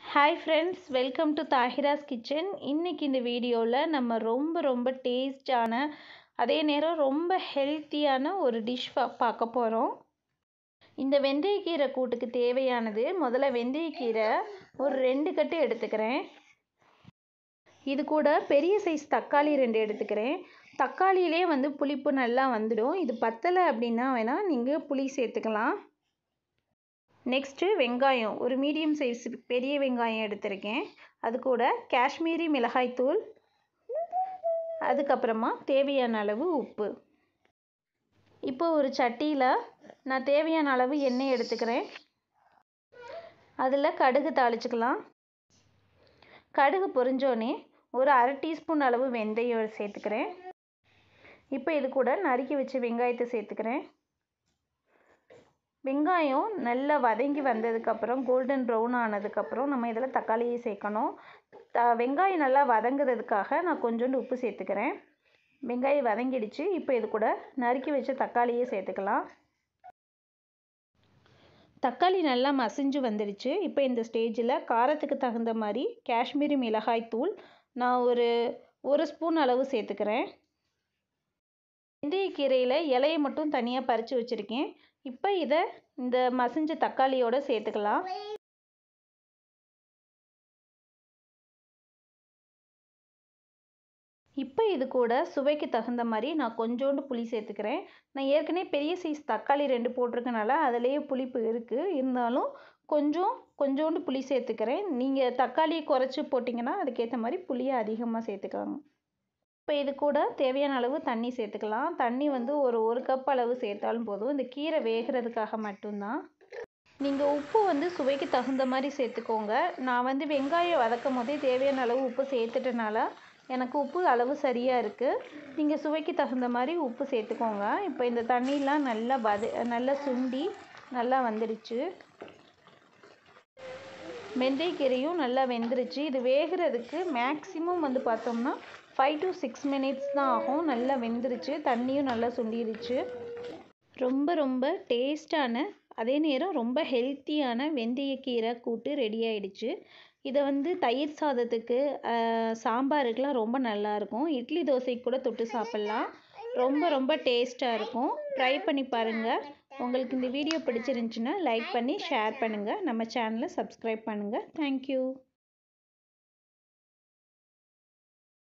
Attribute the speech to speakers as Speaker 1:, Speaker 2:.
Speaker 1: hi friends welcome to Tahira's kitchen இன்றைக்கி இந்த வீடியோவில் நம்ம ரொம்ப ரொம்ப டேஸ்டான அதே நேரம் ரொம்ப ஹெல்த்தியான ஒரு டிஷ் பார்க்க போகிறோம் இந்த வெந்தயக்கீரை கூட்டுக்கு தேவையானது முதல்ல வெந்தயக்கீரை ஒரு ரெண்டு கட்டு எடுத்துக்கிறேன் இது கூட பெரிய சைஸ் தக்காளி ரெண்டு எடுத்துக்கிறேன் தக்காளியிலே வந்து புளிப்பு நல்லா வந்துடும் இது பத்தலை அப்படின்னா வேணால் நீங்கள் புளி சேர்த்துக்கலாம் நெக்ஸ்ட்டு வெங்காயம் ஒரு மீடியம் சைஸ் பெரிய வெங்காயம் எடுத்திருக்கேன் அது கூட காஷ்மீரி மிளகாய்த்தூள் அதுக்கப்புறமா தேவையான அளவு உப்பு இப்போ ஒரு சட்டியில் நான் தேவையான அளவு எண்ணெய் எடுத்துக்கிறேன் அதில் கடுகு தாளிச்சுக்கலாம் கடுகு பொரிஞ்சோடனே ஒரு அரை டீஸ்பூன் அளவு வெந்தயம் சேர்த்துக்கிறேன் இப்போ இது கூட நறுக்கி வச்ச வெங்காயத்தை சேர்த்துக்கிறேன் வெங்காயம் நல்லா வதங்கி வந்ததுக்கப்புறம் கோல்டன் ப்ரௌன் ஆனதுக்கப்புறம் நம்ம இதில் தக்காளியை சேர்க்கணும் த வெங்காயம் நல்லா வதங்குறதுக்காக நான் கொஞ்சோண்டு உப்பு சேர்த்துக்கிறேன் வெங்காயம் வதங்கிடுச்சு இப்போ இது கூட நறுக்கி வச்ச தக்காளியை சேர்த்துக்கலாம் தக்காளி நல்லா மசிஞ்சு வந்துடுச்சு இப்போ இந்த ஸ்டேஜில் காரத்துக்கு தகுந்த மாதிரி காஷ்மீரி மிளகாய் தூள் நான் ஒரு ஒரு ஸ்பூன் அளவு சேர்த்துக்கிறேன் வெந்தயக்கீரையில் இலையை மட்டும் தனியாக பறித்து வச்சுருக்கேன் இப்போ இதை இந்த மசிஞ்ச தக்காளியோடு சேர்த்துக்கலாம் இப்போ இது கூட சுவைக்கு தகுந்த மாதிரி நான் கொஞ்சோண்டு புளி சேர்த்துக்கிறேன் நான் ஏற்கனவே பெரிய சைஸ் தக்காளி ரெண்டு போட்டிருக்கனால அதிலேயே புளிப்பு இருக்குது இருந்தாலும் கொஞ்சம் கொஞ்சோண்டு புளி சேர்த்துக்கிறேன் நீங்கள் தக்காளியை குறைச்சி போட்டிங்கன்னா அதுக்கேற்ற மாதிரி புளியை அதிகமாக சேர்த்துக்கோங்க இப்போ இது கூட தேவையான அளவு தண்ணி சேர்த்துக்கலாம் தண்ணி வந்து ஒரு ஒரு கப் அளவு சேர்த்தாலும் போதும் இந்த கீரை வேகிறதுக்காக மட்டும்தான் நீங்கள் உப்பு வந்து சுவைக்கு தகுந்த மாதிரி சேர்த்துக்கோங்க நான் வந்து வெங்காயம் வதக்கும் போதே தேவையான அளவு உப்பு சேர்த்துட்டனால எனக்கு உப்பு அளவு சரியாக இருக்குது நீங்கள் சுவைக்கு தகுந்த மாதிரி உப்பு சேர்த்துக்கோங்க இப்போ இந்த தண்ணியெலாம் நல்லா வத நல்லா சுண்டி நல்லா வந்துடுச்சு வெந்தயக்கீரையும் நல்லா வெந்துருச்சு இது வேகிறதுக்கு மேக்ஸிமம் வந்து பார்த்தோம்னா ஃபைவ் டு சிக்ஸ் மினிட்ஸ் தான் ஆகும் நல்லா வெந்துருச்சு தண்ணியும் நல்லா சுண்டிருச்சு ரொம்ப ரொம்ப டேஸ்டான அதே நேரம் ரொம்ப ஹெல்த்தியான வெந்தயக்கீரை கூட்டு ரெடி ஆயிடுச்சு இதை வந்து தயிர் சாதத்துக்கு சாம்பாருக்கெலாம் ரொம்ப நல்லாயிருக்கும் இட்லி தோசைக்கு கூட தொட்டு சாப்பிட்லாம் ரொம்ப ரொம்ப டேஸ்ட்டாக இருக்கும் ட்ரை பண்ணி பாருங்கள் உங்களுக்கு இந்த வீடியோ பிடிச்சிருந்துச்சின்னா லைக் பண்ணி ஷேர் பண்ணுங்கள் நம்ம சேனலை சப்ஸ்கிரைப் பண்ணுங்கள் தேங்க்யூ